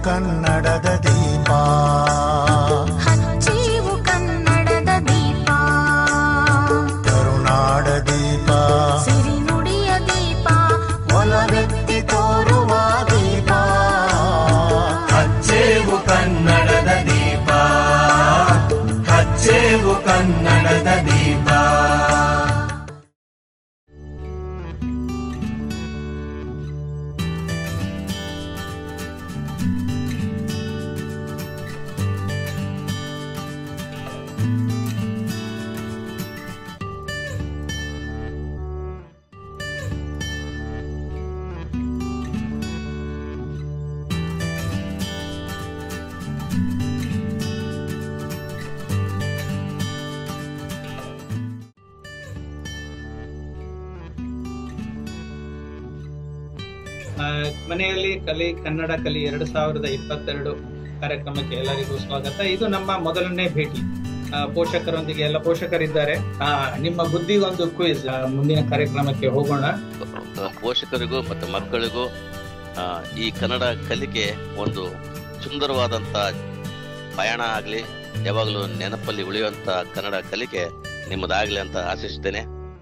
ಕನ್ನಡದ ದೀಪ ಹಚ್ಚೇವು ಕನ್ನಡದ ದೀಪ ಕರುನಾಡ ದೀಪ ಸಿರಿನುಡಿಯ ದೀಪ ಒಲವೆತ್ತಿ ತೋರುವ ದೀಪ ಹಚ್ಚೇವು ಕನ್ನಡದ ದೀಪ ಹಚ್ಚೇವು ಕನ್ನಡದ ದೀಪ ಆ, ಮನೆಯಲ್ಲಿ ಕಲಿ ಕನ್ನಡ ಕಲಿ ಎರಡು ಸಾವಿರದ ಇಪ್ಪತ್ತೆರಡು ಕಾರ್ಯಕ್ರಮಕ್ಕೆ ಎಲ್ಲರಿಗೂ ಸ್ವಾಗತ ಇದು ನಮ್ಮ ಮೊದಲನೇ ಭೇಟಿ ಆ, ಪೋಷಕರೊಂದಿಗೆ ಎಲ್ಲ ಪೋಷಕರಿದ್ದಾರೆ ಆ, ನಿಮ್ಮ ಬುದ್ಧಿಗೊಂದು ಕ್ವಿಜ್ ಮುಂದಿನ ಕಾರ್ಯಕ್ರಮಕ್ಕೆ ಹೋಗೋಣ ಪೋಷಕರಿಗೂ ಮತ್ತು ಮಕ್ಕಳಿಗೂ ಆ, ಈ ಕನ್ನಡ ಕಲಿಕೆ ಒಂದು ಸುಂದರವಾದಂತ ಪಯಣ ಆಗ್ಲಿ ಯಾವಾಗಲೂ ನೆನಪಲ್ಲಿ ಉಳಿಯುವಂತ ಕನ್ನಡ ಕಲಿಕೆ ನಿಮ್ಮದಾಗ್ಲಿ ಅಂತ ಆಶಿಸ್ತೇನೆ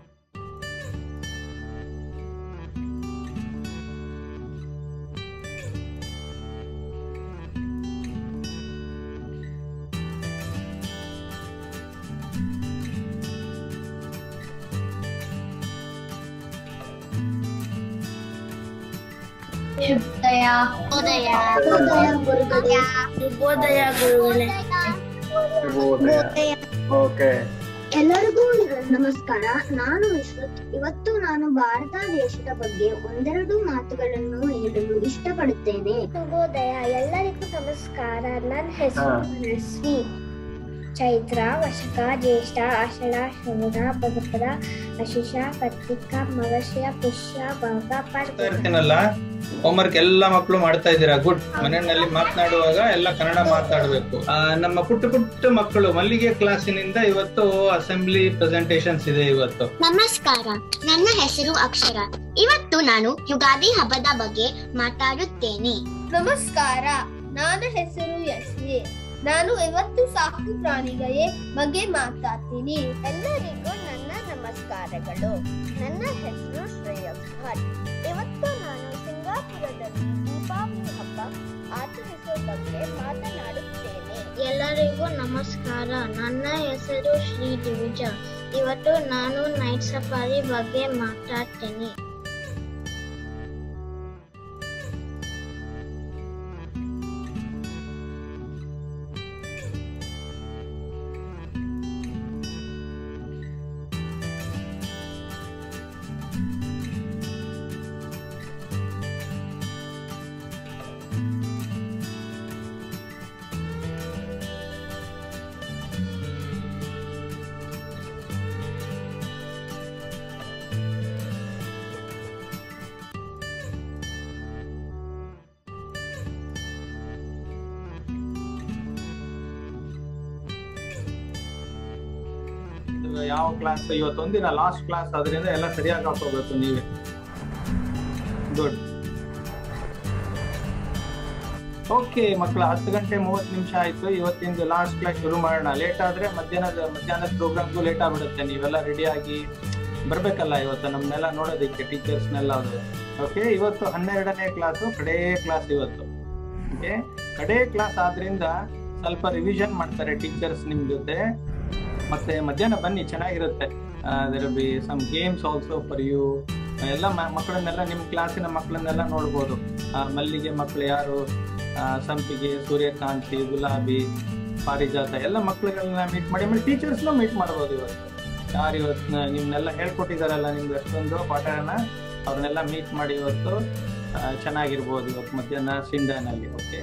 ಶುಭೋದಯ ಉದಯ ಗುರುಗಳೇ ಶುಭೋದಯ ಗುರುಗಳೇ ಓಕೆ ಎಲ್ಲರಿಗೂ ನಮಸ್ಕಾರ ನಾನು ವಿಶ್ವತ್ ಇವತ್ತು ನಾನು ಭಾರತ ದೇಶದ ಬಗ್ಗೆ ಒಂದೆರಡು ಮಾತುಗಳನ್ನು ಹೇಳಲು ಇಷ್ಟಪಡುತ್ತೇನೆ ಶುಭೋದಯ ಎಲ್ಲರಿಗೂ ನಮಸ್ಕಾರ ನನ್ನ ಹೆಸರು ರಶ್ಮಿ ಚೈತ್ರ ವಶಕ ಜ್ಯೇಷ್ಠ ಆಷಾಢ ಶ್ರವಣ ಭಗಪದ ಅಶಿಷ ಕಾರ್ತಿಕ ಮಗಶಿಯ ಪುಷ್ಯ ಭಾಗ ಮಾಡ್ತಾ ಇರ್ತೀನಲ್ಲ ಹೋಮ್ವರ್ಕ್ ಎಲ್ಲ ಮಕ್ಕಳು ಮಾಡ್ತಾ ಇದ್ದೀರಾ ಗುಡ್ ಮನೆಯಲ್ಲಿ ಮಾತನಾಡುವಾಗ ಎಲ್ಲ ಕನ್ನಡ ಮಾತಾಡಬೇಕು ನಮ್ಮ ಪುಟ್ಟ ಪುಟ್ಟ ಮಕ್ಕಳು ಮಲ್ಲಿಗೆ ಕ್ಲಾಸಿನಿಂದ ಇವತ್ತು ಅಸೆಂಬ್ಲಿ ಪ್ರೆಸೆಂಟೇಶನ್ಸ್ ಇದೆ ಇವತ್ತು ನಮಸ್ಕಾರ ನನ್ನ ಹೆಸರು ಅಕ್ಷರ ಇವತ್ತು ನಾನು ಯುಗಾದಿ ಹಬ್ಬದ ಬಗ್ಗೆ ಮಾತಾಡುತ್ತೇನೆ ನಮಸ್ಕಾರ ನನ್ನ ಹೆಸರು ಯಶ್ವಿ ನಾನು ಇವತ್ತು ಸಾಕು ಪ್ರಾಣಿಗಳೇ ಬಗ್ಗೆ ಮಾತಾಡ್ತೀನಿ ಎಲ್ಲರಿಗೂ ನನ್ನ ನಮಸ್ಕಾರಗಳು ನನ್ನ ಹೆಸರು ಶ್ರೇಯಸ್ ಭಟ್ ಇವತ್ತು ನಾನು ಸಿಂಗಾಪುರದಲ್ಲಿ ದೀಪಾವಳಿ ಹಬ್ಬ ಆಚರಿಸುವ ಬಗ್ಗೆ ಮಾತನಾಡುತ್ತೇನೆ ಎಲ್ಲರಿಗೂ ನಮಸ್ಕಾರ ನನ್ನ ಹೆಸರು ಶ್ರೀ ದಿವಿಜ ಇವತ್ತು ನಾನು ನೈಟ್ ಸಫಾರಿ ಬಗ್ಗೆ ಮಾತಾಡ್ತೇನೆ ಇದು ಯಾವ ಕ್ಲಾಸ್ ಇವತ್ತೊಂದಿನ ಲಾಸ್ಟ್ ಕ್ಲಾಸ್ ಅದರಿಂದ ಎಲ್ಲ ಸರಿಯಾಗಿ ಹಾಕೋಬೇಕು ನೀವೇ ಗುಡ್ ಓಕೆ ಮಕ್ಕಳ ಹತ್ತು ಗಂಟೆ ಮೂವತ್ತು ನಿಮಿಷ ಆಯ್ತು ಇವತ್ತಿಂದು ಲಾಸ್ಟ್ ಕ್ಲಾಸ್ ಶುರು ಮಾಡೋಣ ಲೇಟ್ ಆದ್ರೆ ಮಧ್ಯಾಹ್ನದ ಮಧ್ಯಾಹ್ನದ ಪ್ರೋಗ್ರಾಮ್ಗೂ ಲೇಟ್ ಆಗ್ಬಿಡುತ್ತೆ ನೀವೆಲ್ಲ ರೆಡಿ ಆಗಿ ಬರ್ಬೇಕಲ್ಲ ಇವತ್ತು ನಮ್ಮನ್ನೆಲ್ಲ ನೋಡೋದಕ್ಕೆ ಟೀಚರ್ಸ್ನೆಲ್ಲ ಅದು ಓಕೆ ಇವತ್ತು ಹನ್ನೆರಡನೇ ಕ್ಲಾಸು ಕಡೇ ಕ್ಲಾಸ್ ಇವತ್ತು ಓಕೆ ಕಡೇ ಕ್ಲಾಸ್ ಆದ್ರಿಂದ ಸ್ವಲ್ಪ ರಿವಿಷನ್ ಮಾಡ್ತಾರೆ ಟೀಚರ್ಸ್ ನಿಮ್ ಜೊತೆ ಮತ್ತೆ ಮಧ್ಯಾಹ್ನ ಬನ್ನಿ ಚೆನ್ನಾಗಿರುತ್ತೆ there be some games also for you ಎಲ್ಲ ಮ- ಮಕ್ಕಳನ್ನೆಲ್ಲ ನಿಮ್ಮ ಕ್ಲಾಸಿನ ಮಕ್ಕಳನ್ನೆಲ್ಲ ನೋಡ್ಬೋದು ಆ, ಮಲ್ಲಿಗೆ ಮಕ್ಕಳು ಯಾರು ಆ, ಸಂಪಿಗೆ ಸೂರ್ಯಕಾಂತಿ ಗುಲಾಬಿ ಪಾರಿಜಾತ ಎಲ್ಲ ಮಕ್ಕಳುಗಳನ್ನ ಮೀಟ್ ಮಾಡಿ ಆಮೇಲೆ ಟೀಚರ್ಸ್ನು ಮೀಟ್ ಮಾಡ್ಬೋದು ಇವತ್ತು ಯಾರು ಇವತ್ತು ನಿಮ್ನೆಲ್ಲ ಹೇಳ್ಕೊಟ್ಟಿದಾರಲ್ಲ ನಿಮ್ಗೆ ಅಷ್ಟೊಂದು ಪಾಠನ ಅವ್ರನ್ನೆಲ್ಲ ಮೀಟ್ ಮಾಡಿ ಇವತ್ತು ಆ, ಚೆನ್ನಾಗಿರ್ಬೋದು ಇವತ್ತು ಮಧ್ಯಾಹ್ನ ಸಿಂಡಾನಲ್ಲಿ okay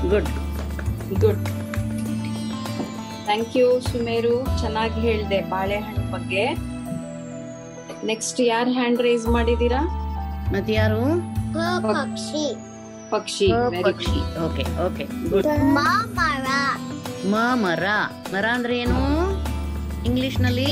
good good thank you Sumeru ಚೆನ್ನಾಗಿ ಹೇಳಿದೆ ಬಾಳೆಹಣ್ಣು ಬಗ್ಗೆ ನೆಕ್ಸ್ಟ್ ಯಾರು ಹ್ಯಾಂಡ್ ರೈಸ್ ಮಾಡಿದೀರಾ ಮತ್ತೆ ಯಾರು ಪಕ್ಷಿ ಪಕ್ಷಿ very ಪಕ್ಷಿ ಓಕೆ ಓಕೆ ಗುಡ್ ಮರ ಮ ಮರ ಮರ ಅಂದ್ರೆ ಏನು ಇಂಗ್ಲಿಷ್ ನಲ್ಲಿ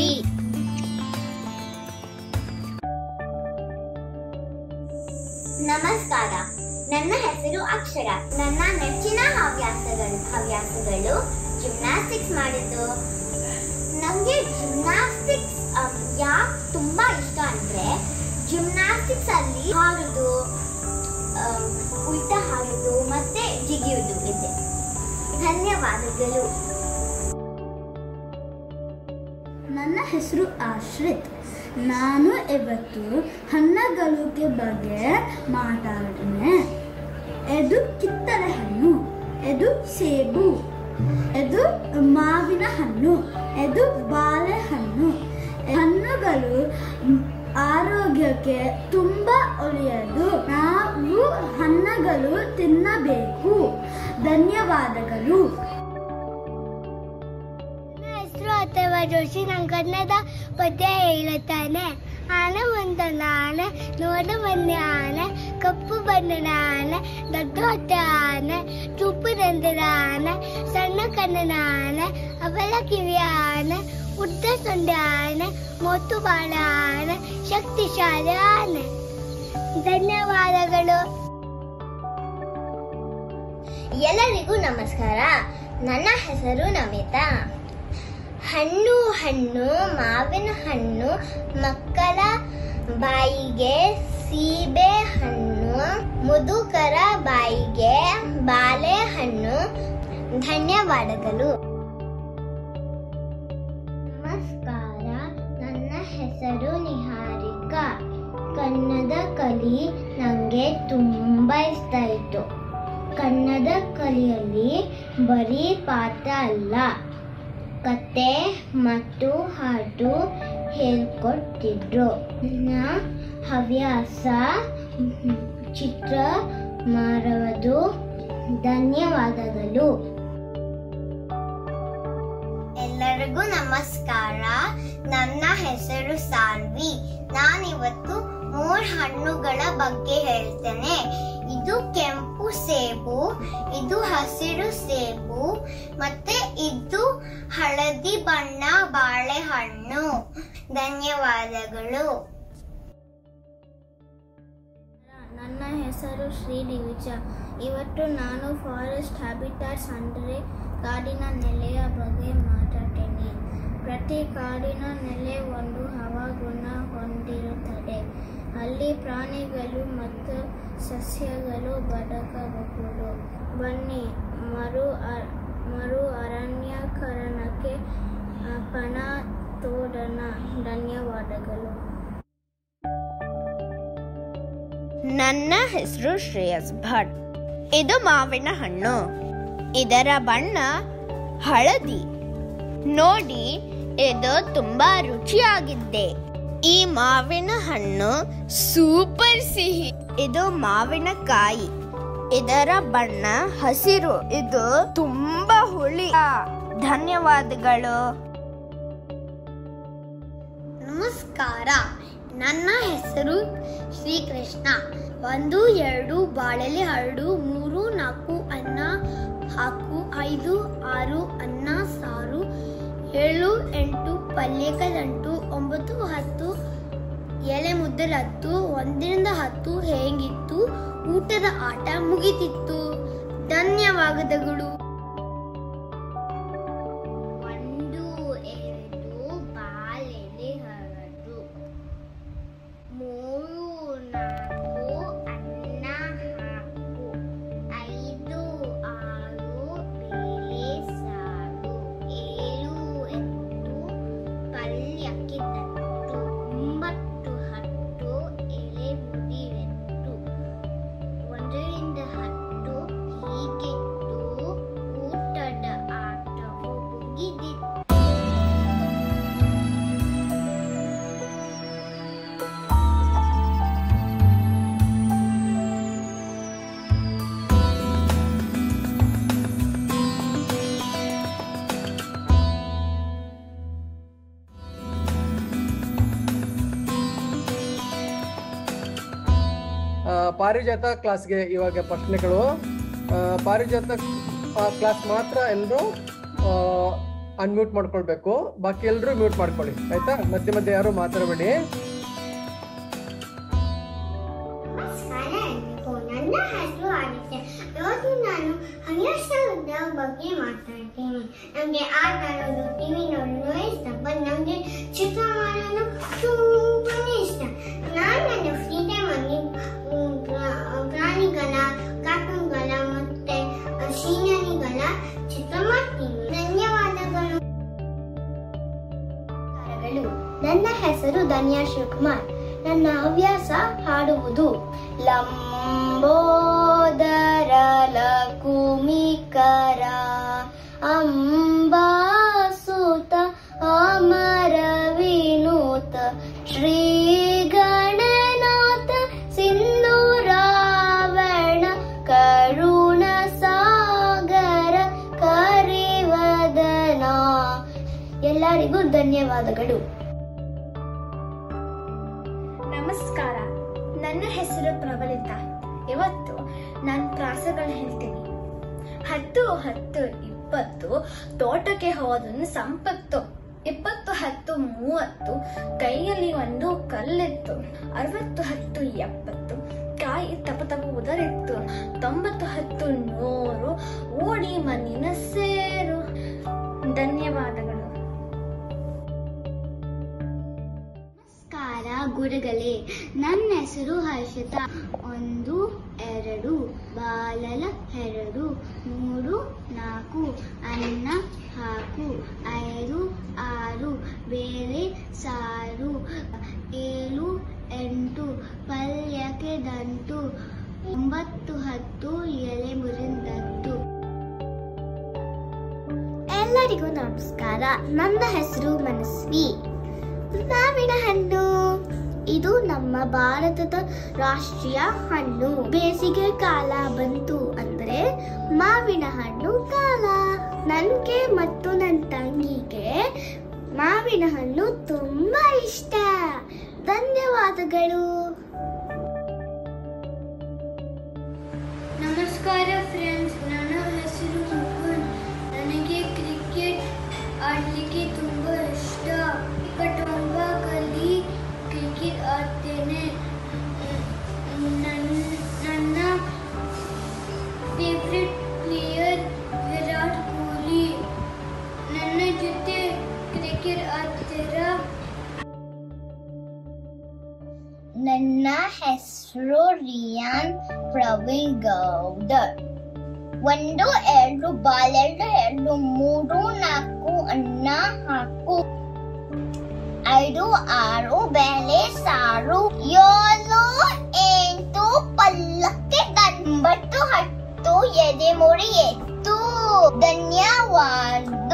ನಮಸ್ಕಾರ ನನ್ನ ಹೆಸರು ಅಕ್ಷರ ನನ್ನ ನೆಚ್ಚಿನ ಹವ್ಯಾಸಗಳು ಹವ್ಯಾಸಗಳು ಜಿಮ್ನಾಸ್ಟಿಕ್ಸ್ ಮಾಡಿದ್ದು ನನಗೆ ಜಿಮ್ನಾಸ್ಟಿಕ್ಸ್ ಯಾಕೆ ತುಂಬಾ ಇಷ್ಟ ಅಂದ್ರೆ ಜಿಮ್ನಾಸ್ಟಿಕ್ಸ್ ಅಲ್ಲಿ ಹಾಡುದು ಆ, ಉಲ್ಟ ಹಾಡುದು ಮತ್ತೆ ಜಿಗಿಯುವುದು ಇದೆ ಧನ್ಯವಾದಗಳು ನನ್ನ ಹೆಸರು ಆಶ್ರಿತ್ ನಾನು ಇವತ್ತು ಹಣ್ಣುಗಳಿಗೆ ಬಗ್ಗೆ ಮಾತಾಡ್ತೇನೆ ಇದು ಕಿತ್ತಳೆ ಹಣ್ಣು ಇದು ಸೇಬು ಇದು ಮಾವಿನ ಹಣ್ಣು ಇದು ಬಾಳೆಹಣ್ಣು ಹಣ್ಣುಗಳು ಮ್, ಆರೋಗ್ಯಕ್ಕೆ ತುಂಬ ಒಳ್ಳೆಯದು ನಾವು ಹಣ್ಣುಗಳು ತಿನ್ನಬೇಕು ಧನ್ಯವಾದಗಳು ನನ್ನ ಹೆಸರು ಅಥವಾ ಜೋಶಿ ನಾನು ಕನ್ನಡ ಪದ್ಯ ಹೇಳುತ್ತಾನೆ ಆನೆ ಒಂದಲ್ಲ ಆನೆ ನೋಡ ಬಂದ ಆನೆ ಕಪ್ಪು ಬಣ್ಣದ ಆನೆ ದೊಡ್ಡ ಹೊಟ್ಟೆ ಆನೆ ಚುಪ್ಪು ದಂಡದ ಆನೆ ಸಣ್ಣ ಕಣ್ಣನ ಆನೆ ಅವೆಲ್ಲ ಕಿವಿಯ ಆನೆ ಉದ್ದ ಸೊಂಡೆ ಆನೆ ಮೊತ್ತು ಬಾಳ ಆನೆ ಶಕ್ತಿಶಾಲಿ ಆನೆ ಧನ್ಯವಾದಗಳು ಎಲ್ಲರಿಗೂ ನಮಸ್ಕಾರ ನನ್ನ ಹೆಸರು ನಮಿತಾ ಹಣ್ಣು ಹಣ್ಣು ಮಾವಿನ ಹಣ್ಣು ಮಕ್ಕಳ ಬಾಯಿಗೆ ಸೀಬೆ ಹಣ್ಣು ಮುದುಕರ ಬಾಯಿಗೆ ಬಾಳೆಹಣ್ಣು ಧನ್ಯವಾದಗಳು ನಮಸ್ಕಾರ ನನ್ನ ಹೆಸರು ನಿಹಾರಿಕಾ ಕನ್ನಡ ಕಲಿ ನನಗೆ ತುಂಬ ಇಷ್ಟ ಆಯಿತು ಕನ್ನಡ ಕಲಿಯಲ್ಲಿ ಬರೀ ಪಾಠ ಅಲ್ಲ ಕತೆ ಮತ್ತು ಹಾಡು ಹೇಳ್ಕೊಡ್ತಿದ್ರು ನನ್ನ ಹವ್ಯಾಸ ಚಿತ್ರ ಮಾಡುವುದು ಧನ್ಯವಾದಗಳು ಎಲ್ಲರಿಗೂ ನಮಸ್ಕಾರ ನನ್ನ ಹೆಸರು ಸಾನ್ವಿ ನಾನಿವತ್ತು ಮೂರು ಹಣ್ಣುಗಳ ಬಗ್ಗೆ ಹೇಳ್ತೇನೆ ಇದು ಕೆಂಪು ಸೇಬು ಇದು ಹಸಿರು ಸೇಬು ಮತ್ತೆ ಇದು ಹಳದಿ ಬಣ್ಣ ಬಾಳೆಹಣ್ಣು ಧನ್ಯವಾದಗಳು ನನ್ನ ಹೆಸರು ಶ್ರೀ ದಿವಿಜ ಇವತ್ತು ನಾನು ಫಾರೆಸ್ಟ್ ಹ್ಯಾಬಿಟಾಟ್ಸ್ ಅಂದರೆ ಕಾಡಿನ ನೆಲೆಯ ಬಗ್ಗೆ ಮಾತಾಡ್ತೇನೆ ಪ್ರತಿ ಕಾಡಿನ ನೆಲೆ ಒಂದು ಹವಾಗುಣ ಹೊಂದಿರುತ್ತದೆ ಅಲ್ಲಿ ಪ್ರಾಣಿಗಳು ಮತ್ತು ಸಸ್ಯಗಳು ಬದುಕಬಹುದು ಬನ್ನಿ ಮರು ಅ- ಮರು ಅರಣ್ಯೀಕರಣಕ್ಕೆ ಆ, ಪಣ ತೋಡಣ ಧನ್ಯವಾದಗಳು ನನ್ನ ಹೆಸರು ಶ್ರೇಯಸ್ ಭಟ್ ಇದು ಮಾವಿನ ಹಣ್ಣು ಇದರ ಬಣ್ಣ ಹಳದಿ ನೋಡಿ ಇದು ತುಂಬಾ ರುಚಿಯಾಗಿದ್ದೆ ಈ ಮಾವಿನ ಹಣ್ಣು ಸೂಪರ್ ಸಿಹಿ ಇದು ಮಾವಿನಕಾಯಿ ಇದರ ಬಣ್ಣ ಹಸಿರು ಇದು ತುಂಬಾ ಹುಳಿ ಧನ್ಯವಾದಗಳು ನಮಸ್ಕಾರ ನನ್ನ ಹೆಸರು ಶ್ರೀಕೃಷ್ಣ ಒಂದು ಎರಡು ಬಾಳೆಲೆ ಹರಡು ಮೂರು ನಾಲ್ಕು ಅನ್ನ ಹಾಕು ಐದು ಆರು ಅನ್ನ ಸಾರು ಏಳು ಎಂಟು ಪಲ್ಯಕದಂಟು ಒಂಬತ್ತು ಹತ್ತು ಎಲೆ ಮುದ್ದೆ ಹತ್ತು ಒಂದರಿಂದ ಹತ್ತು ಹೇಗಿತ್ತು ಊಟದ ಆಟ ಮುಗಿತಿತ್ತು ಧನ್ಯವಾದಗಳು ಒಂದು ಎರಡು ಬಾಳೆಲೆ ಹರಡು ಮೂರು ನಾಲ್ಕು ಅನ್ನ ಹಾಕು ಐದು ಆರು ಬೇಳೆ ಸಾರು ಏಳು ಎಂಟು ಪಲ್ಯಕ್ಕೆ ತಟ್ಟು ಒಂಬತ್ತು ಹತ್ತು ಎಲೆ ಮುಡಿವೆಟ್ಟು ಒಂದರಿಂದ ಹತ್ತು ಹೀಗಿಟ್ಟು ಪಾರಿಜಾತ ಕ್ಲಾಸ್ಗೆ ಇವಾಗ ಪ್ರಶ್ನೆಗಳು ಆ, ಪಾರಿಜಾತ ಕ್ಲಾಸ್ ಮಾತ್ರ ಎಲ್ಲರೂ ಅನ್ಮ್ಯೂಟ್ ಮಾಡ್ಕೊಳ್ಬೇಕು ಬಾಕಿ ಎಲ್ಲರೂ ಮ್ಯೂಟ್ ಮಾಡ್ಕೊಳ್ಳಿ ಆಯ್ತಾ ಮಧ್ಯೆ ಮಧ್ಯೆ ಯಾರು ಮಾತಾಡಬೇಡಿ ನಮಸ್ಕಾರ ಎಲ್ರಿಗೂ. ನನ್ನ ಹೆಸರು ಆದಿತ್ಯ ಇವತ್ತು ನಾನು ಹವ್ಯಾಸದ ಬಗ್ಗೆ ಮಾತಾಡ್ತೀನಿ ನನಗೆ ಆಟ ಆಡೋದು ಟಿವಿ ನೋಡೋದು ಇಷ್ಟ ಬಟ್ ನನಗೆ ಚಿತ್ರ ಮಾಡೋದು ತುಂಬಾನೇ ಇಷ್ಟ ನಾನು ನನ್ನ ಫ್ರೀ ಟೈಮಲ್ಲಿ ಪ್ರಾಣಿಗಳ ಕಾರ್ಟೂನ್ಗಳ ಮತ್ತೆ ಸೀನರಿಗಳ ಚಿತ್ರ ಮಾಡ್ತೀನಿ ಧನ್ಯವಾದಗಳು ನಮಸ್ಕಾರಗಳು. ನನ್ನ ಹೆಸರು ಧನ್ಯಾ ಶಿವಕುಮಾರ್ ನನ್ನ ಹವ್ಯಾಸ ಹಾಡುವುದು ಲಂಬೋದರ ಲಕುಮಿಕರ ಅಂಬಾಸುತ ಅಮರ ವಿನೂತ ಶ್ರೀ ಗಣನಾಥ ಸಿಂಧು ರಾವಣ ಕರುಣ ಸಾಗರ ಕರಿವದನ ಎಲ್ಲರಿಗೂ ಧನ್ಯವಾದಗಳು ನಮಸ್ಕಾರ ನನ್ನ ಹೆಸರು ಪ್ರಬಲಿತ ಇವತ್ತು ನಾನು ಪ್ರಾಸಗಳು ಹೇಳ್ತೀನಿ ಹತ್ತು ಹತ್ತು ಇಪ್ಪತ್ತು ತೋಟಕ್ಕೆ ಹೋದನು ಸಂಪತ್ತು ಇಪ್ಪತ್ತು ಹತ್ತು ಮೂವತ್ತು ಕೈಯಲ್ಲಿ ಒಂದು ಕಲ್ಲಿತ್ತು ಅರವತ್ತು ಹತ್ತು ಎಪ್ಪತ್ತು ಕಾಯಿ ತಪ ತಪ ಉದರಿತ್ತು ತೊಂಬತ್ತು ಹತ್ತು ನೂರು ಓಡಿ ಮಣ್ಣಿನ ಸೇರು ಧನ್ಯವಾದಗಳು ನಮಸ್ಕಾರ ಗುರುಗಳೇ ನನ್ನ ಹೆಸರು ಹರ್ಷಿತಾ ಒಂದು ಎರಡು ಬಾಲಲ ಎರಡು ಮೂರು ನಾಲ್ಕು ಅನ್ನ ಹಾಕು ಐದು ಆರು ಬೇಳೆ ಸಾರು ಏಳು ಎಂಟು ಪಲ್ಯಕ್ಕೆ ದಂಟು ಒಂಬತ್ತು ಹತ್ತು ಎಲೆ ಮುರಿಂದತ್ತು ಎಲ್ಲರಿಗೂ ನಮಸ್ಕಾರ ನನ್ನ ಹೆಸರು ಮನಸ್ವಿ ಮಾವಿನ ಹಣ್ಣು ಇದು ನಮ್ಮ ಭಾರತದ ರಾಷ್ಟ್ರೀಯ ಹಣ್ಣು ಬೇಸಿಗೆ ಕಾಲ ಬಂತು ಅಂದ್ರೆ ಮಾವಿನ ಹಣ್ಣು ಕಾಲ ನನ್ಗೆ ಮತ್ತು ನನ್ನ ತಂಗಿಗೆ ಮಾವಿನ ಹಣ್ಣು ತುಂಬಾ ಇಷ್ಟ ಧನ್ಯವಾದಗಳು ನಮಸ್ಕಾರ ಫ್ರೆಂಡ್ಸ್ ನನ್ನ ಹೆಸರು ಮುಕುಂದ್ ನನಗೆ ಕ್ರಿಕೆಟ್ ಆಡಲಿಕ್ಕೆ ತುಂಬ ಇಷ್ಟ ಕಟೊಂಬ ಕಲಿ ಕ್ರಿಕೆಟ್ ಆಡ್ತೇನೆ ನನ್ನ ನನ್ನ ಫೇವ್ರೆಟ್ ಪ್ಲೇಯರ್ ವಿರಾಟ್ ಕೊಹ್ಲಿ ನನ್ನ ಜೊತೆ ಕ್ರಿಕೆಟ್ ಆಡ್ತೀರಾ ನನ್ನ ಹೆಸರು ರಿಯಾನ್ ಪ್ರವೀಣ್ ಗೌಡರ್ ಒಂದು ಎರಡು ಬಾಲೆರಡು ಎರಡು ಮೂರು ನಾಲ್ಕು ಅನ್ನ ಹಾಕು ಐದು ಆರು ಬೇಳೆ ಸಾರು ಏಳು ಎಂಟು ಪಲ್ಲಕ್ಕೆ ಒಂಬತ್ತು ಹತ್ತು ಎದೆ ಮುಡಿ ಎತ್ತು ಧನ್ಯವಾದ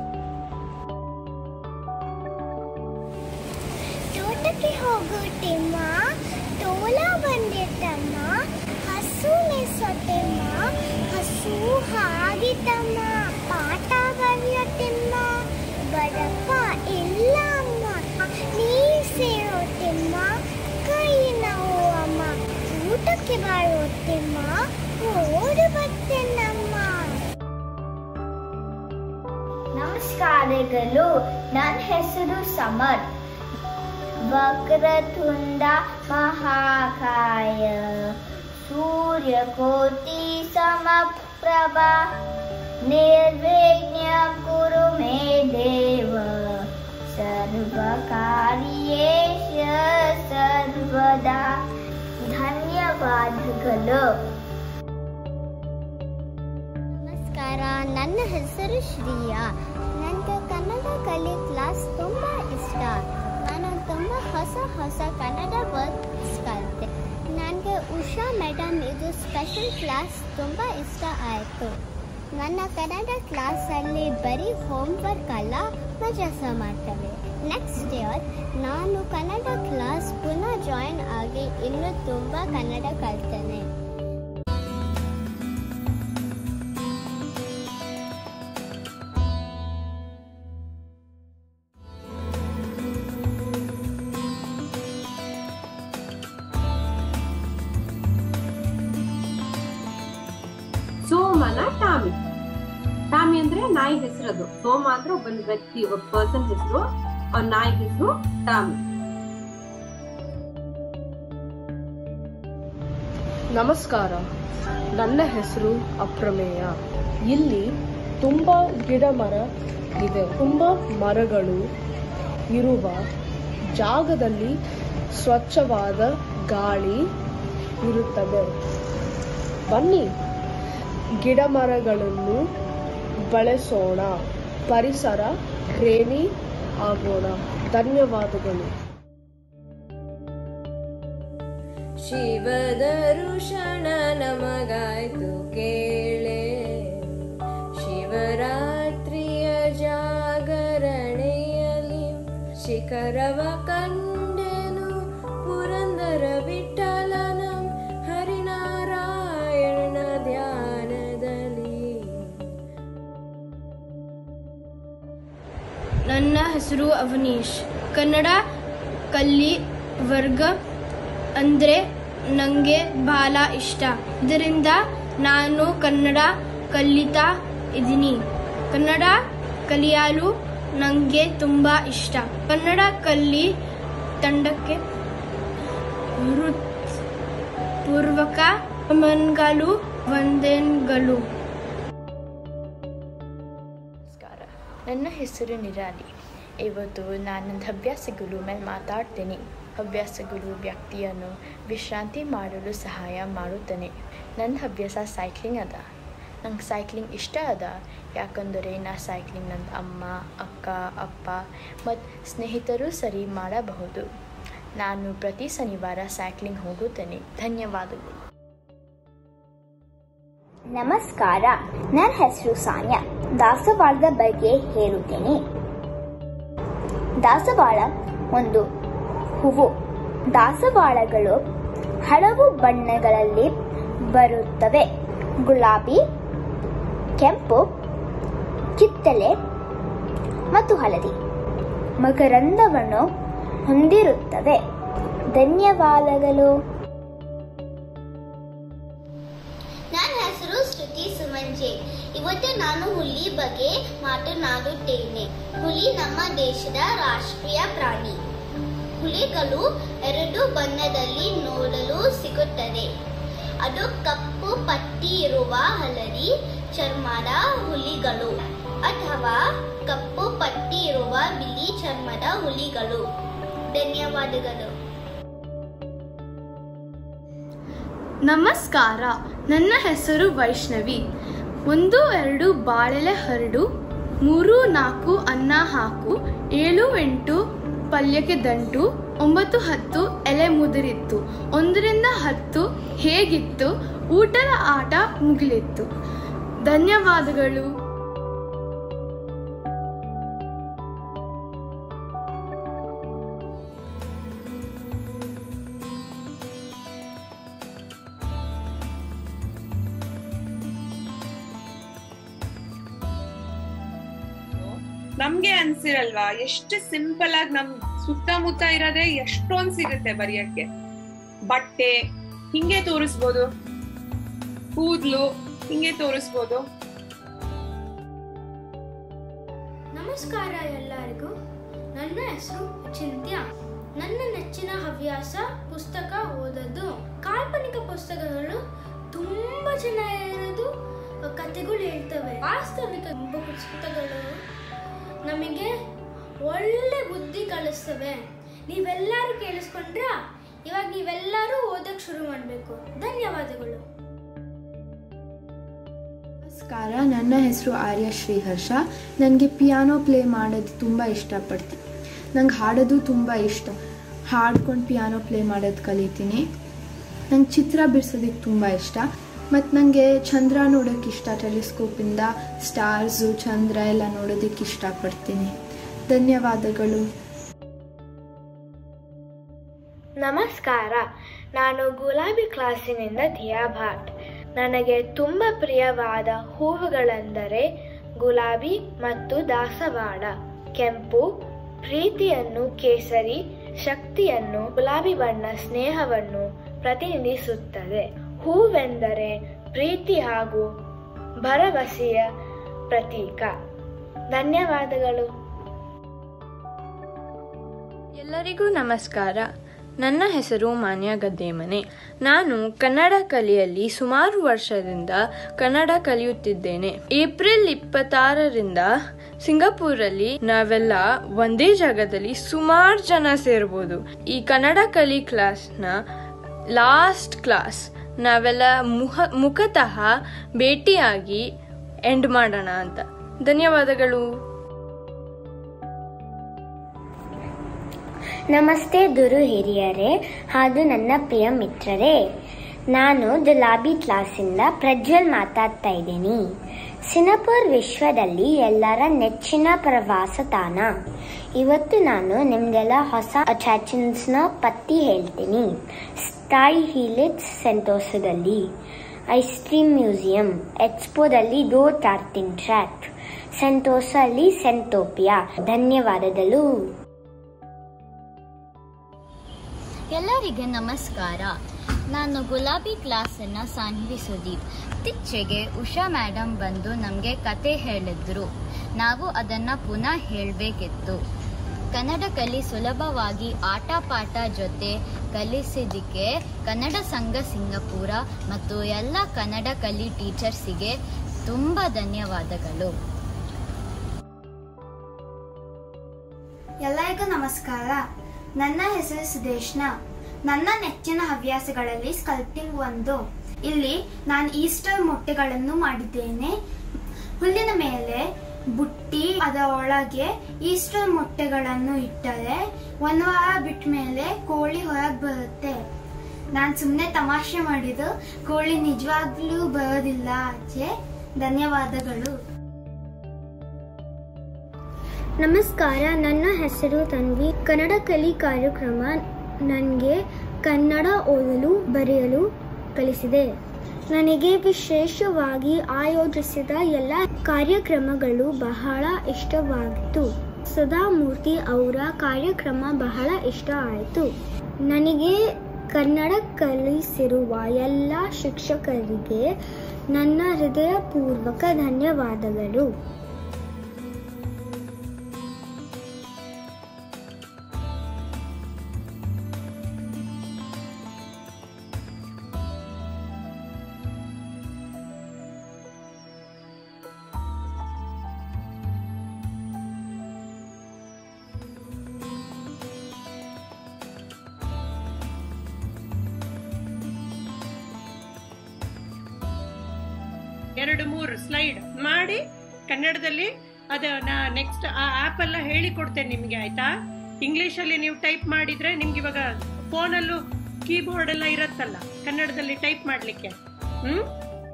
ತೋಟಕ್ಕೆ ಹೋಗುತ್ತೇಮ್ಮ ತೋಲ ಬಂದಿತ್ತಮ್ಮ ಹಸು ಮೆಸೊತ್ತೆಮ್ಮ ಹಸು ಹಾಗಿತ್ತಮ್ಮ ಪಾಠ ಬರೆಯುತ್ತೆಮ್ಮ ಬರಪ್ಪ ಇಲ್ಲ ಅಮ್ಮ ನೀರು ಸೇರೋತ್ತೆಮ್ಮ ಕೈ ನೋವು ಅಮ್ಮ ಊಟಕ್ಕೆ ಬರುತ್ತೆಮ್ಮ ಓಡಿ ಬರ್ತೇನಮ್ಮ ನಮಸ್ಕಾರಗಳು ನನ್ನ ಹೆಸರು ಸಮರ್ ವಕ್ರತುಂಡ ಮಹಾಕಾಯ ಸೂರ್ಯಕೋಟಿ ಸಮಪ್ರಭ ನಿರ್ವಿಘ್ನ ಕುರು ಮೇ ದೇವ ಸರ್ವಕಾರ್ಯೇಶ ಸರ್ವದಾ ಧನ್ಯವಾದಗಳು ನಮಸ್ಕಾರ ನನ್ನ ಹೆಸರು ಶ್ರೀಯಾ ನನಗೆ ಕನ್ನಡ ಕಲಿ ಕ್ಲಾಸ್ ತುಂಬ ಇಷ್ಟ ನಾನು ತುಂಬ ಹೊಸ ಹೊಸ ಕನ್ನಡ ವರ್ಡ್ಸ್ ಕಲಿತೆ ನನಗೆ ಉಷಾ ಮೇಡಮ್ ಇದು ಸ್ಪೆಷಲ್ ಕ್ಲಾಸ್ ತುಂಬ ಇಷ್ಟ ಆಯಿತು ನನ್ನ ಕನ್ನಡ ಕ್ಲಾಸಲ್ಲಿ ಬರೀ ಹೋಮ್ವರ್ಕ್ ಅಲ್ಲ ಮಜಾಸ ಮಾಡ್ತವೆ ನೆಕ್ಸ್ಟ್ ಇಯರ್ ನಾನು ಕನ್ನಡ ಕ್ಲಾಸ್ ಪುನಃ ಜಾಯಿನ್ ಆಗಿ ಇನ್ನೂ ತುಂಬ ಕನ್ನಡ ಕಲ್ತೇನೆ ಸೋಮನ ಟಾಮಿ ಟಾಮಿ ಅಂದ್ರೆ ನಾಯಿ ಹೆಸರದು ಸೋಮ ಅಂದ್ರೆ ಒಬ್ಬ ವ್ಯಕ್ತಿ ಒಬ್ಬ ಪರ್ಸನ್ ಹೆಸರು ಆ ನಾಯಿ ಹೆಸರು ಟಾಮಿ ನಮಸ್ಕಾರ ನನ್ನ ಹೆಸರು ಅಪ್ರಮೇಯ ಇಲ್ಲಿ ತುಂಬಾ ಗಿಡ ಮರ ಇದೆ ತುಂಬಾ ಮರಗಳು ಇರುವ ಜಾಗದಲ್ಲಿ ಸ್ವಚ್ಛವಾದ ಗಾಳಿ ಇರುತ್ತದೆ ಬನ್ನಿ ಗಿಡ ಮರಗಳನ್ನು ಬಳಸೋಣ ಪರಿಸರ ಪ್ರೇಮಿ ಆಗೋಣ ಧನ್ಯವಾದಗಳು ಶಿವದರುಷಣ ನಮಗಾಯ್ತು ಕೇಳೆ ಶಿವರಾತ್ರಿಯ ಜಾಗರಣೆಯಲ್ಲಿ ಶಿಖರವ ಕಂಡೆನು ಪುರಂದರ ವಿಠಲನ ಹರಿನಾರಾಯಣ ಧ್ಯಾನದಲ್ಲಿ ನನ್ನ ಹೆಸರು ಅವನೀಶ್ ಕನ್ನಡ ಕಲ್ಲಿ ವರ್ಗ ಅಂದರೆ ನನಗೆ ಬಹಳ ಇಷ್ಟ ಇದರಿಂದ ನಾನು ಕನ್ನಡ ಕಲಿತಾ ಇದ್ದೀನಿ ಕನ್ನಡ ಕಲಿಯಲು ನನಗೆ ತುಂಬ ಇಷ್ಟ ಕನ್ನಡ ಕಲಿ ತಂಡಕ್ಕೆ ಹೃತ್ಪೂರ್ವಕ ನಮನಗಳು ವಂದನೆಗಳು ನಮಸ್ಕಾರ ನನ್ನ ಹೆಸರು ನಿರಾಲಿ ಇವತ್ತು ನಾನು ನನ್ನ ಹವ್ಯಾಸಗಳು ಮೇಲೆ ಮಾತಾಡ್ತೀನಿ ಹವ್ಯಾಸಗಳು ವ್ಯಕ್ತಿಯನ್ನು ವಿಶ್ರಾಂತಿ ಮಾಡಲು ಸಹಾಯ ಮಾಡುತ್ತಾನೆ ನನ್ನ ಹವ್ಯಾಸ ಸೈಕ್ಲಿಂಗ್ ಅದ ನಂಗೆ ಸೈಕ್ಲಿಂಗ್ ಇಷ್ಟ ಅದ ಯಾಕಂದರೆ ನಾ ಸೈಕ್ಲಿಂಗ್ ನನ್ನ ಅಮ್ಮ ಅಕ್ಕ ಅಪ್ಪ ಮತ್ತು ಸ್ನೇಹಿತರು ಸರಿ ಮಾಡಬಹುದು ನಾನು ಪ್ರತಿ ಶನಿವಾರ ಸೈಕ್ಲಿಂಗ್ ಹೋಗುತ್ತೇನೆ ಧನ್ಯವಾದಗಳು ನಮಸ್ಕಾರ ನನ್ನ ಹೆಸರು ಸಾನ್ಯಾ ದಾಸವಾಳದ ಬಗ್ಗೆ ಹೇಳುತ್ತೇನೆ ದಾಸವಾಳ ಒಂದು ಹೂವು ದಾಸವಾಳಗಳು ಹಲವು ಬಣ್ಣಗಳಲ್ಲಿ ಬರುತ್ತವೆ ಗುಲಾಬಿ ಕೆಂಪು ಕಿತ್ತಳೆ ಮತ್ತು ಹಳದಿ ಮಕರಂದವನ್ನು ಹೊಂದಿರುತ್ತವೆ ಧನ್ಯವಾದಗಳು ನನ್ನ ಹೆಸರು ಶ್ರುತಿ ಸುಮಂಜೆ ಇವತ್ತು ನಾನು ಹುಲಿ ಬಗ್ಗೆ ಮಾತನಾಡುತ್ತೇನೆ ಹುಲಿ ನಮ್ಮ ದೇಶದ ರಾಷ್ಟ್ರೀಯ ಪ್ರಾಣಿ ಹುಲಿಗಳು ಎರಡು ಬಣ್ಣದಲ್ಲಿ ನೋಡಲು ಸಿಗುತ್ತದೆ ಅದು ಕಪ್ಪು ಪಟ್ಟಿ ಇರುವ ಹಳದಿ ಚರ್ಮದ ಹುಲಿಗಳು ಅಥವಾ ಕಪ್ಪು ಪಟ್ಟಿ ಇರುವ ಬಿಳಿ ಚರ್ಮದ ಹುಲಿಗಳು ಧನ್ಯವಾದಗಳು ನಮಸ್ಕಾರ ನನ್ನ ಹೆಸರು ವೈಷ್ಣವಿ ಒಂದು ಎರಡು ಬಾಳೆಲೆ ಹರಡು ಮೂರು ನಾಲ್ಕು ಅನ್ನ ಹಾಕು ಏಳು ಎಂಟು ಪಲ್ಯಕ್ಕೆ ದಂಟು ಒಂಬತ್ತು ಹತ್ತು ಎಲೆ ಮುದುರಿತ್ತು ಒಂದರಿಂದ ಹತ್ತು ಹೇಗಿತ್ತು ಊಟದ ಆಟ ಮುಗಿಲಿತ್ತು ಧನ್ಯವಾದಗಳು ನಮ್ಗೆ ಅನ್ಸಿರಲ್ವಾ ಎಷ್ಟು ಸಿಂಪಲ್ ಆಗಿ ನಮ್ ಸುತ್ತಮುತ್ತ ಇರೋದೇ ಎಷ್ಟೊಂದ್ ಸಿಗುತ್ತೆ ಬರೆಯಕ್ಕೆ ಬಟ್ಟೆ ಹಿಂಗೆ ತೋರಿಸ್ಬೋದು ಕೂದ್ಲು ಹಿಂಗೆ ತೋರಿಸ್ಬೋದು ನಮಸ್ಕಾರ ಎಲ್ಲರಿಗೂ ನನ್ನ ಹೆಸರು ಚಿಂತ್ಯ ನನ್ನ ನೆಚ್ಚಿನ ಹವ್ಯಾಸ ಪುಸ್ತಕ ಓದೋದು ಕಾಲ್ಪನಿಕ ಪುಸ್ತಕಗಳು ತುಂಬಾ ಚೆನ್ನಾಗಿರೋದು ಕಥೆಗಳು ಹೇಳ್ತವೆ ವಾಸ್ತವಿಕ ಪುಸ್ತಕಗಳು ನಮಗೆ ಒಳ್ಳೆ ಬುದ್ಧಿ ಕಲಿಸ್ತವೆ ನೀವೆಲ್ಲರೂ ಕೇಳಿಸ್ಕೊಂಡ್ರ ಇವಾಗ ನೀವೆಲ್ಲರೂ ಓದಕ್ ಶುರು ಮಾಡಬೇಕು ಧನ್ಯವಾದಗಳು ನಮಸ್ಕಾರ ನನ್ನ ಹೆಸರು ಆರ್ಯ ಶ್ರೀಹರ್ಷ ನನಗೆ ಪಿಯಾನೋ ಪ್ಲೇ ಮಾಡೋದು ತುಂಬ ಇಷ್ಟಪಡ್ತೀನಿ ನಂಗೆ ಹಾಡೋದು ತುಂಬ ಇಷ್ಟ ಹಾಡ್ಕೊಂಡು ಪಿಯಾನೋ ಪ್ಲೇ ಮಾಡೋದು ಕಲಿತೀನಿ ನಂಗೆ ಚಿತ್ರ ಬಿಡ್ಸೋದಕ್ಕೆ ತುಂಬ ಇಷ್ಟ ಮತ್ತು ನನಗೆ ಚಂದ್ರ ನೋಡೋಕ್ಕೆ ಇಷ್ಟ ಟೆಲಿಸ್ಕೋಪಿಂದ ಸ್ಟಾರ್ಸು ಚಂದ್ರ ಎಲ್ಲ ನೋಡೋದಕ್ಕೆ ಇಷ್ಟಪಡ್ತೀನಿ ಧನ್ಯವಾದಗಳು ನಮಸ್ಕಾರ ನಾನು ಗುಲಾಬಿ ಕ್ಲಾಸಿನಿಂದ ದಿಯಾ ಭಾಟ್ ನನಗೆ ತುಂಬ ಪ್ರಿಯವಾದ ಹೂವುಗಳೆಂದರೆ ಗುಲಾಬಿ ಮತ್ತು ದಾಸವಾಳ ಕೆಂಪು ಪ್ರೀತಿಯನ್ನು ಕೇಸರಿ ಶಕ್ತಿಯನ್ನು ಗುಲಾಬಿ ಬಣ್ಣ ಸ್ನೇಹವನ್ನು ಪ್ರತಿನಿಧಿಸುತ್ತದೆ ಹೂವೆಂದರೆ ಪ್ರೀತಿ ಹಾಗೂ ಭರವಸೆಯ ಪ್ರತೀಕ ಧನ್ಯವಾದಗಳು ಎಲ್ಲರಿಗೂ ನಮಸ್ಕಾರ ನನ್ನ ಹೆಸರು ಮಾನ್ಯ ಗದ್ದೇಮನೆ ನಾನು ಕನ್ನಡ ಕಲಿಯಲ್ಲಿ ಸುಮಾರು ವರ್ಷದಿಂದ ಕನ್ನಡ ಕಲಿಯುತ್ತಿದ್ದೇನೆ ಏಪ್ರಿಲ್ ಇಪ್ಪತ್ತಾರರಿಂದ ಸಿಂಗಾಪುರಲ್ಲಿ ನಾವೆಲ್ಲ ಒಂದೇ ಜಾಗದಲ್ಲಿ ಸುಮಾರು ಜನ ಸೇರ್ಬೋದು ಈ ಕನ್ನಡ ಕಲಿ ಕ್ಲಾಸ್ನ ಲಾಸ್ಟ್ ಕ್ಲಾಸ್ ನಾವೆಲ್ಲ ಮುಖ ಮುಖತಃ ಭೇಟಿಯಾಗಿ ಎಂಡ್ ಮಾಡೋಣ ಅಂತ ಧನ್ಯವಾದಗಳು ನಮಸ್ತೆ ಗುರು ಹಿರಿಯರೇ ಹಾಗೂ ನನ್ನ ಪ್ರಿಯ ಮಿತ್ರರೇ ನಾನು ದುಲಾಬಿ ಕ್ಲಾಸಿಂದ ಪ್ರಜ್ವಲ್ ಮಾತಾಡ್ತಾ ಇದ್ದೀನಿ ಸಿನಪುರ್ ವಿಶ್ವದಲ್ಲಿ ಎಲ್ಲರ ನೆಚ್ಚಿನ ಪ್ರವಾಸ ತಾಣ ಇವತ್ತು ನಾನು ನಿಮ್ಗೆಲ್ಲ ಹೊಸ ಅಟ್ರಾಕ್ಷನ್ಸ್ನ ಪತ್ತಿ ಹೇಳ್ತೀನಿ ಸ್ಟಾಯ್ ಹೀಲಿಟ್ಸ್ ಸೆಂಟೋಸದಲ್ಲಿ ಐಸ್ ಕ್ರೀಮ್ ಮ್ಯೂಸಿಯಂ ಎಕ್ಸ್ಪೋದಲ್ಲಿ ಗೋ ಟಾರ್ಟಿಂಗ್ ಟ್ರ್ಯಾಕ್ ಸೆಂಟೋಸಲ್ಲಿ ಸೆಂಟೋಪಿಯಾ ಧನ್ಯವಾದಗಳು ಎಲ್ಲರಿಗೆ ನಮಸ್ಕಾರ ನಾನು ಗುಲಾಬಿ ಕ್ಲಾಸನ್ನು ಸಾನ್ವಿ ಸುದೀಪ್ ಇತ್ತೀಚೆಗೆ ಉಷಾ ಮೇಡಮ್ ಬಂದು ನಮಗೆ ಕತೆ ಹೇಳಿದ್ರು ನಾವು ಅದನ್ನು ಪುನಃ ಹೇಳಬೇಕಿತ್ತು ಕನ್ನಡ ಕಲಿ ಸುಲಭವಾಗಿ ಆಟ ಪಾಠ ಜೊತೆ ಕಲಿಸಿದ್ದಕ್ಕೆ ಕನ್ನಡ ಸಂಘ ಸಿಂಗಪುರ ಮತ್ತು ಎಲ್ಲ ಕನ್ನಡ ಕಲಿ ಟೀಚರ್ಸಿಗೆ ತುಂಬ ಧನ್ಯವಾದಗಳು ಎಲ್ಲರಿಗೂ ನಮಸ್ಕಾರ ನನ್ನ ಹೆಸರು ಸುದೇಶ್ನ ನನ್ನ ನೆಚ್ಚಿನ ಹವ್ಯಾಸಗಳಲ್ಲಿ ಸ್ಕಲ್ಪಿಂಗ್ ಒಂದು ಇಲ್ಲಿ ನಾನು ಈಸ್ಟರ್ ಮೊಟ್ಟೆಗಳನ್ನು ಮಾಡಿದ್ದೇನೆ ಹುಲ್ಲಿನ ಮೇಲೆ ಬುಟ್ಟಿ ಅದರ ಒಳಗೆ ಈಸ್ಟರ್ ಮೊಟ್ಟೆಗಳನ್ನು ಇಟ್ಟರೆ ಒಂದು ವಾರ ಬಿಟ್ಟ ಮೇಲೆ ಕೋಳಿ ಹೊರಗೆ ಬರುತ್ತೆ ನಾನು ಸುಮ್ಮನೆ ತಮಾಷೆ ಮಾಡಿದ್ದು ಕೋಳಿ ನಿಜವಾಗ್ಲೂ ಬರೋದಿಲ್ಲ ಆಚೆ ಧನ್ಯವಾದಗಳು ನಮಸ್ಕಾರ ನನ್ನ ಹೆಸರು ತನ್ವಿ ಕನ್ನಡ ಕಲಿ ಕಾರ್ಯಕ್ರಮ ನನಗೆ ಕನ್ನಡ ಓದಲು ಬರೆಯಲು ಕಲಿಸಿದೆ ನನಗೆ ವಿಶೇಷವಾಗಿ ಆಯೋಜಿಸಿದ ಎಲ್ಲ ಕಾರ್ಯಕ್ರಮಗಳು ಬಹಳ ಇಷ್ಟವಾಗಿತ್ತು ಸುಧಾಮೂರ್ತಿ ಅವರ ಕಾರ್ಯಕ್ರಮ ಬಹಳ ಇಷ್ಟ ಆಯಿತು ನನಗೆ ಕನ್ನಡ ಕಲಿಸಿರುವ ಎಲ್ಲ ಶಿಕ್ಷಕರಿಗೆ ನನ್ನ ಹೃದಯಪೂರ್ವಕ ಧನ್ಯವಾದಗಳು ಎರಡು ಮೂರು ಸ್ಲೈಡ್ ಮಾಡಿ ಕನ್ನಡದಲ್ಲಿ ಅದ ನಾ ನೆಕ್ಸ್ಟ್ ಆ ಆಪ್ ಎಲ್ಲ ಹೇಳಿಕೊಡ್ತೇನೆ ನಿಮ್ಗೆ ಆಯ್ತಾ ಇಂಗ್ಲಿಷ್ ಅಲ್ಲಿ ನೀವು ಟೈಪ್ ಮಾಡಿದ್ರೆ ನಿಮ್ಗೆ ಇವಾಗ ಫೋನಲ್ಲೂ ಕೀಬೋರ್ಡ್ ಎಲ್ಲ ಇರತ್ತಲ್ಲ ಕನ್ನಡದಲ್ಲಿ ಟೈಪ್ ಮಾಡ್ಲಿಕ್ಕೆ ಹ್ಮ್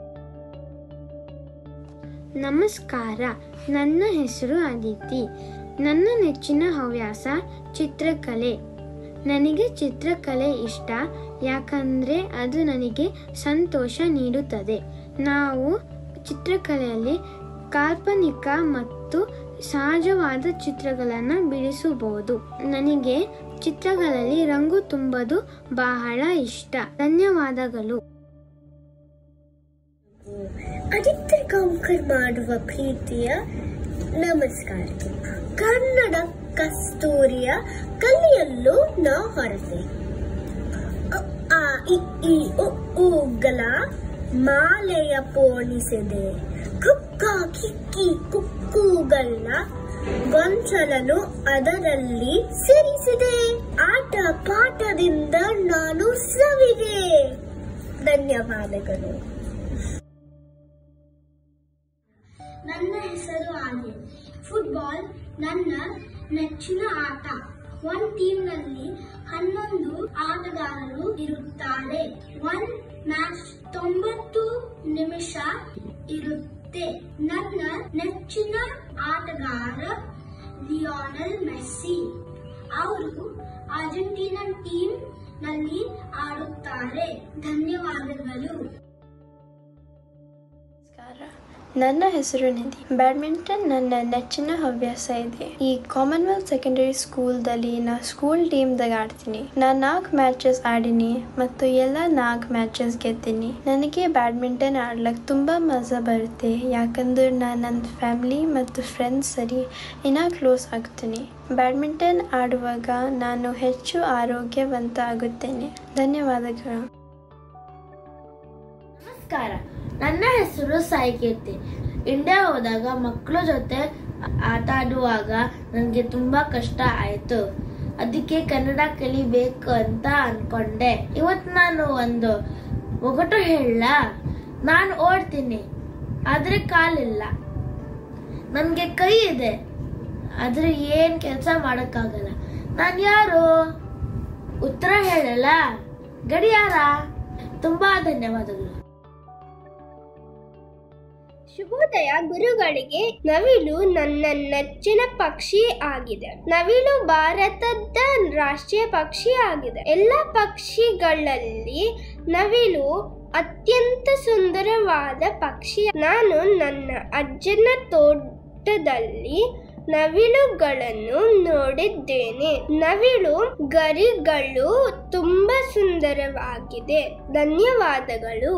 ನಮಸ್ಕಾರ ನನ್ನ ಹೆಸರು ಅದಿತಿ ನನ್ನ ನೆಚ್ಚಿನ ಹವ್ಯಾಸ ಚಿತ್ರಕಲೆ ನನಗೆ ಚಿತ್ರಕಲೆ ಇಷ್ಟ ಯಾಕಂದರೆ ಅದು ನನಗೆ ಸಂತೋಷ ನೀಡುತ್ತದೆ ನಾವು ಚಿತ್ರಕಲೆಯಲ್ಲಿ ಕಾಲ್ಪನಿಕ ಮತ್ತು ಸಹಜವಾದ ಚಿತ್ರಗಳನ್ನು ಬಿಡಿಸಬಹುದು ನನಗೆ ಚಿತ್ರಗಳಲ್ಲಿ ರಂಗು ತುಂಬದು ಬಹಳ ಇಷ್ಟ ಧನ್ಯವಾದಗಳು ಆದಿತ್ಯ ಗಾಂವ್ಕರ್ ಮಾಡುವ ಪ್ರೀತಿಯ ನಮಸ್ಕಾರ ಕನ್ನಡ ಕಸ್ತೂರಿಯ ಕಲಿಯಲು ನಾ ಹೊರಟೆ ಅ, ಆ ಇ ಈ ಉ ಊಗಳ ಮಾಲೆಯ ಪೋಣಿಸಿದೆ ಕುಕ್ಕ ಕಿಕ್ಕಿ ಕುಕ್ಕುಗಳ ಗೊಂಚಲನ್ನು ಅದರಲ್ಲಿ ಸೇರಿಸಿದೆ ಆಟ ಪಾಠದಿಂದ ನಾನು ಸವಿದೆ ಧನ್ಯವಾದಗಳು ನನ್ನ ಹೆಸರು ಆರ್ಯ ಫುಟ್ಬಾಲ್ ನನ್ನ ನೆಚ್ಚಿನ ಆಟ ಒಂದ್ ಟೀಮ್ ನಲ್ಲಿ ಹನ್ನೊಂದು ಆಟಗಾರರು ಇರುತ್ತಾರೆ ಒಂದ್ ಮ್ಯಾಚ್ ತೊಂಬತ್ತು ನಿಮಿಷ ಇರುತ್ತೆ ನನ್ನ ನೆಚ್ಚಿನ ಆಟಗಾರ ಲಿಯೋನಲ್ ಮೆಸ್ಸಿ ಅವರು ಅರ್ಜೆಂಟೀನಾ ಟೀಮ್ ನಲ್ಲಿ ಆಡುತ್ತಾರೆ ಧನ್ಯವಾದಗಳು ನನ್ನ ಹೆಸರು ನಿಧಿ ಬ್ಯಾಡ್ಮಿಂಟನ್ ನನ್ನ ನೆಚ್ಚಿನ ಹವ್ಯಾಸ ಇದೆ ಈ ಕಾಮನ್ವೆಲ್ತ್ ಸೆಕೆಂಡರಿ ಸ್ಕೂಲ್ದಲ್ಲಿ ನಾ ಸ್ಕೂಲ್ ಟೀಮ್ದಾಗ ಆಡ್ತೀನಿ ನಾ ನಾಲ್ಕು ಮ್ಯಾಚಸ್ ಆಡಿನಿ ಮತ್ತು ಎಲ್ಲ ನಾಲ್ಕು ಮ್ಯಾಚಸ್ ಗೆದ್ದೀನಿ ನನಗೆ ಬ್ಯಾಡ್ಮಿಂಟನ್ ಆಡ್ಲಕ್ಕೆ ತುಂಬ ಮಜಾ ಬರುತ್ತೆ ಯಾಕಂದ್ರೆ ನಾನು ನನ್ನ ಫ್ಯಾಮ್ಲಿ ಮತ್ತು ಫ್ರೆಂಡ್ಸ್ ಸರಿ ಇನ್ನೂ ಕ್ಲೋಸ್ ಆಗ್ತೀನಿ ಬ್ಯಾಡ್ಮಿಂಟನ್ ಆಡುವಾಗ ನಾನು ಹೆಚ್ಚು ಆರೋಗ್ಯವಂತ ಆಗುತ್ತೇನೆ ಧನ್ಯವಾದಗಳು ನಮಸ್ಕಾರ ನನ್ನ ಹೆಸರು ಸಾಯಿ ಕೀರ್ತಿ ಇಂಡಿಯಾ ಹೋದಾಗ ಮಕ್ಕಳ ಜೊತೆ ಆಟ ಆಡುವಾಗ ನನಗೆ ತುಂಬಾ ಕಷ್ಟ ಆಯ್ತು ಅದಕ್ಕೆ ಕನ್ನಡ ಕಲಿಬೇಕು ಅಂತ ಅನ್ಕೊಂಡೆ ಇವತ್ತು ನಾನು ಒಂದು ಒಗಟು ಹೇಳ ನಾನು ಓಡ್ತೀನಿ ಆದ್ರೆ ಕಾಲಿಲ್ಲ ನನಗೆ ಕೈ ಇದೆ ಆದ್ರೆ ಏನ್ ಕೆಲಸ ಮಾಡಕ್ಕಾಗಲ್ಲ ನಾನು ಯಾರು ಉತ್ತರ ಹೇಳಲ್ಲ ಗಡಿಯಾರ ತುಂಬಾ ಧನ್ಯವಾದಗಳು ಶುಭೋದಯ ಗುರುಗಳಿಗೆ ನವಿಲು ನನ್ನ ನೆಚ್ಚಿನ ಪಕ್ಷಿ ಆಗಿದೆ ನವಿಲು ಭಾರತದ ರಾಷ್ಟ್ರೀಯ ಪಕ್ಷಿ ಆಗಿದೆ ಎಲ್ಲ ಪಕ್ಷಿಗಳಲ್ಲಿ ನವಿಲು ಅತ್ಯಂತ ಸುಂದರವಾದ ಪಕ್ಷಿ ನಾನು ನನ್ನ ಅಜ್ಜನ ತೋಟದಲ್ಲಿ ನವಿಲುಗಳನ್ನು ನೋಡಿದ್ದೇನೆ ನವಿಲು ಗರಿಗಳು ತುಂಬಾ ಸುಂದರವಾಗಿದೆ ಧನ್ಯವಾದಗಳು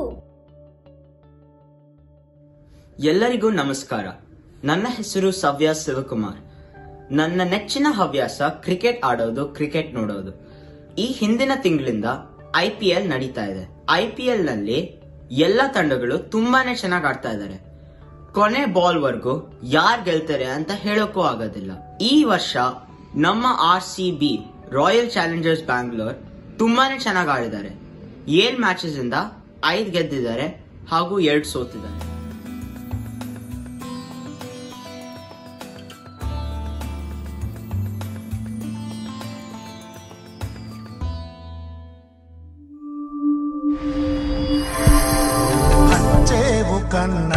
ಎಲ್ಲರಿಗೂ ನಮಸ್ಕಾರ ನನ್ನ ಹೆಸರು ಸವ್ಯ ಶಿವಕುಮಾರ್ ನನ್ನ ನೆಚ್ಚಿನ ಹವ್ಯಾಸ ಕ್ರಿಕೆಟ್ ಆಡೋದು ಕ್ರಿಕೆಟ್ ನೋಡೋದು ಈ ಹಿಂದಿನ ತಿಂಗಳಿಂದ ಐ ಪಿ ಎಲ್ ನಡೀತಾ ಇದೆ ಐ ಪಿ ಎಲ್ ನಲ್ಲಿ ಎಲ್ಲ ತಂಡಗಳು ತುಂಬಾನೇ ಚೆನ್ನಾಗಿ ಆಡ್ತಾ ಇದ್ದಾರೆ ಕೊನೆ ಬಾಲ್ ವರ್ಗೂ ಯಾರ್ ಗೆಲ್ತಾರೆ ಅಂತ ಹೇಳೋಕ್ಕೂ ಆಗೋದಿಲ್ಲ ಈ ವರ್ಷ ನಮ್ಮ R C B Royal Challengers Bangalore ತುಂಬಾನೇ ಚೆನ್ನಾಗಿ ಆಡಿದ್ದಾರೆ ಏಳ್ ಮ್ಯಾಚಸ್ ಇಂದ ಐದ್ ಗೆದ್ದಿದ್ದಾರೆ ಹಾಗೂ ಎರಡ್ ಸೋತಿದ್ದಾರೆ ಹಚ್ಚೇವು ಕಣ್ಣ